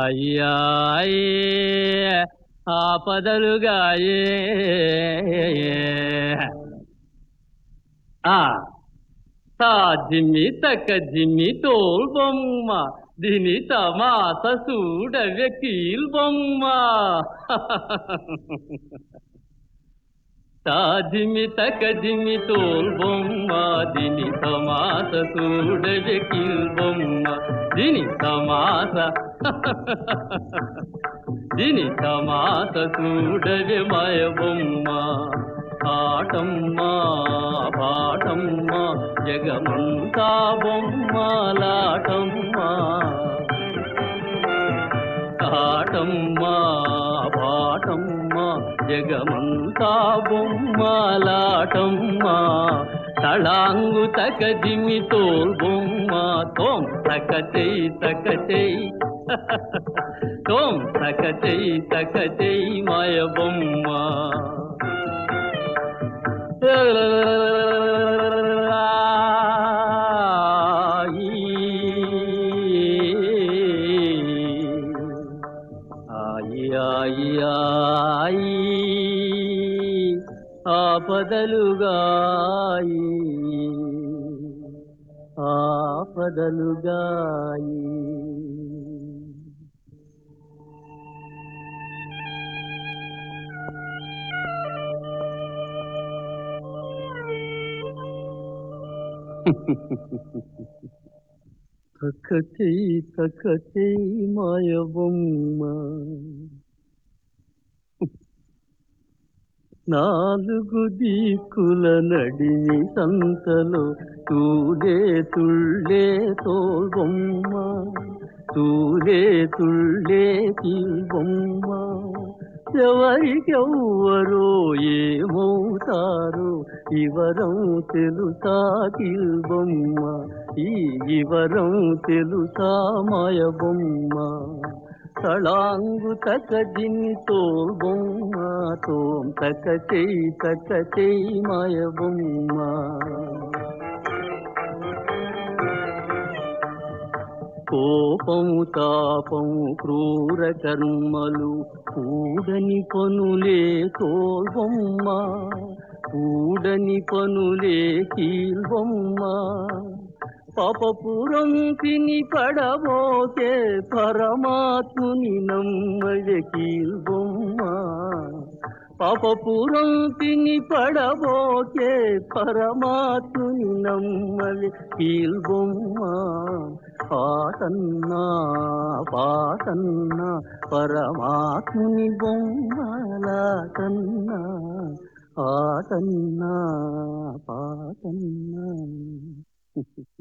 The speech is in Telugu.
అయ్యాయే ఆపదలుగాయే ఆ తా జిమ్మి తక్క జిమ్మి తోల్ బొమ్మ దీని తమాస చూడవే కీల్ బొమ్మ తా జిమ్మి తక్క జిమ్మి తోల్ బొమ్మ దీని తమాస చూడవే కీల్ బొమ్మ దీని తమాస దీని తమాస చూడవే మాయ బొమ్మ ఆటమ్మా పాటమ్మా జగమంతా బొమ్మలాటమ్మా ఆటమ్మా పాటమ్మా జగమంతా బొమ్మలాటమ్మా తళాంగు తక దిమి తోల్ బొమ్మ తోం తక చెయ్యి తక చెయ్యి తోం తక చెయ్యి తక చెయ్యి మాయ బొమ్మ ఆయి ఆయి ఆయి ఆపదలుగాయి ఆపదలుగాయి తక్కచై తక్కచై మాయ బొమ్మ నాలుగు దిక్కుల నడిమి సంతలో తూలే తుళ్ళే తోల్బొమ్మ తూలే తుళ్ళే బొమ్మ ఎవరికెవ్వరో ఏమవుతారో ఇవరం తెలుసా బొమ్మ ఈ ఇవరం తెలుసా మాయ బొమ్మ తళాంగు తక దిని తోల్ బొమ్మ తోం తక చెయ్యి తక చెయ్యి మాయ బొమ్మ కోపము తాపము క్రూర కర్మలు కూడని పనులే తోల్బొమ్మ కూడని పనులే కీల్బొమ్మ పాపపురం తిని పడబోతే పరమాత్ముని నమ్మయ కీల్బొమ్మ పాపపురం తిని పడబోతే పరమాత్ముని నమ్మలి కీల్బొమ్మ పాతన్నా పాతన్నా పరమాత్ముని బొమ్మలాటన్నా ఆటన్నా పాటన్నా